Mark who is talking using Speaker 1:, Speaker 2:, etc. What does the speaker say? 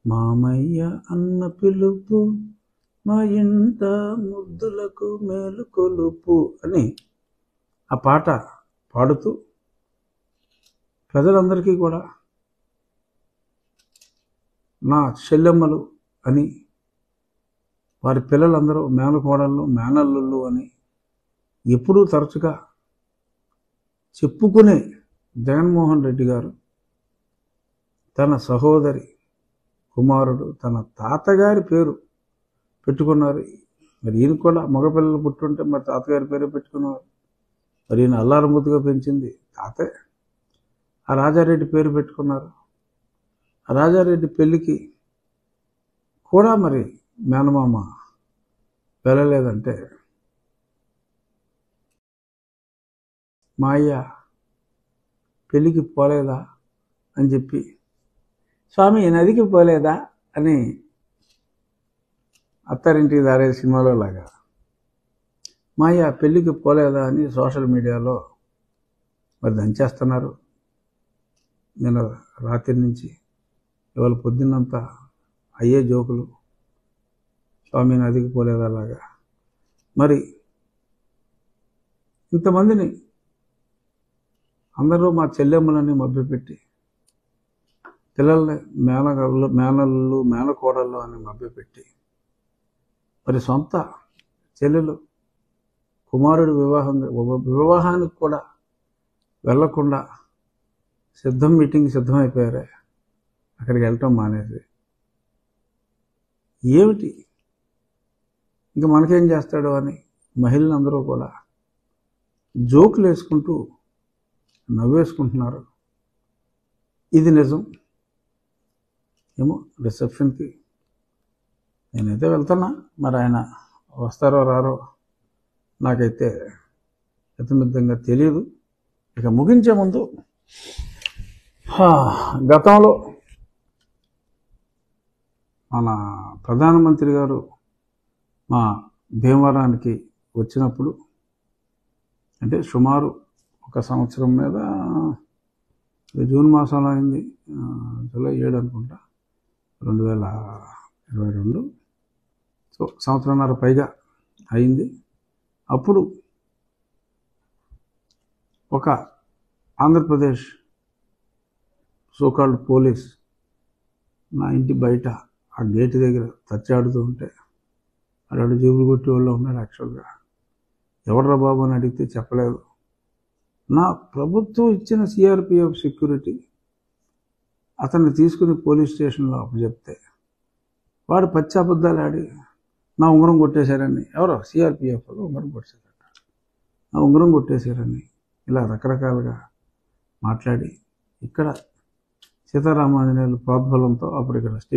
Speaker 1: మామయ్య అన్న పిలుపు మా ఇంట ముద్దులకు మేలు కొలుపు అని ఆ పాట పాడుతూ ప్రజలందరికీ కూడా నా చెల్లెమ్మలు అని వారి పిల్లలందరూ మేనకోడళ్ళు మేనల్లుళ్ళు అని ఎప్పుడూ తరచుగా చెప్పుకునే జగన్మోహన్ రెడ్డి గారు తన సహోదరి కుమారుడు తన తాతగారి పేరు పెట్టుకున్నారు మరి ఈయన కూడా మగపిల్లలు పుట్టుంటే మరి తాతగారి పేరు పెట్టుకున్నారు మరి ఈయన అల్లారముద్దుగా పెంచింది తాతే ఆ రాజారెడ్డి పేరు పెట్టుకున్నారు ఆ రాజారెడ్డి పెళ్ళికి కూడా మరి మేనమామ వెళ్ళలేదంటే మా అయ్య పెళ్ళికి పోలేదా అని చెప్పి స్వామి నదికి పోలేదా అని అత్తారింటికి దారే సినిమాలో లాగా మా అయ్య పెళ్ళికి పోలేదా అని సోషల్ మీడియాలో మరి దంచేస్తున్నారు నేను రాత్రి నుంచి ఇవాళ పొద్దున్నంతా అయ్యే జోకులు స్వామి నదికి పోలేదు అలాగా మరి ఇంతమందిని అందరూ మా చెల్లెమ్మలని మభ్యపెట్టి పిల్లల్ని మేనగళ్ళు మేనల్లు మేనకోడళ్ళు అని మభ్యపెట్టి మరి సొంత చెల్లెలు కుమారుడి వివాహం వివాహానికి కూడా వెళ్లకుండా సిద్ధం మీటింగ్ సిద్ధమైపోయారే అక్కడికి వెళ్ళటం మానేసి ఏమిటి ఇంకా మనకేం చేస్తాడు అని మహిళలందరూ కూడా జోకులు వేసుకుంటూ నవ్వేసుకుంటున్నారు ఇది నిజం ఏమో రిసెప్షన్కి నేనైతే వెళ్తున్నా మరి ఆయన వస్తారో రారో నాకైతే ఇతమిద్దంగా తెలియదు ఇక ముగించే ముందు హా, గతంలో మన ప్రధానమంత్రి గారు మా భీమవరానికి వచ్చినప్పుడు అంటే సుమారు ఒక సంవత్సరం మీద ఇది జూన్ మాసంలో అయింది ఆ, జూలై ఏడు అనుకుంటా రెండు వేల ఇరవై రెండు సో సంవత్సరంన్నర పైగా అయింది అప్పుడు ఒక ఆంధ్రప్రదేశ్ సోకాల్డ్ పోలీస్ నా ఇంటి బయట ఆ గేట్ దగ్గర తచ్చాడుతూ ఉంటే అక్కడ జేబులు కొట్టి వాళ్ళు ఉన్నారు యాక్చువల్గా ఎవడ్రా బాబు అని అడిగితే చెప్పలేదు నా ప్రభుత్వం ఇచ్చిన సిఆర్పిఎఫ్ సెక్యూరిటీ అతన్ని తీసుకుని పోలీస్ స్టేషన్లో అప్పచెప్తే వాడు పచ్చి అబద్ధాలు ఆడి నా ఉంగరం కొట్టేశారని ఎవరో సిఆర్పిఎఫ్ ఉంగరం కొట్టేశారట నా ఉంగరం కొట్టేశారని ఇలా రకరకాలుగా మాట్లాడి ఇక్కడ సీతారామాంజనేయులు ప్రోద్బలంతో అప్పుడు ఇక్కడ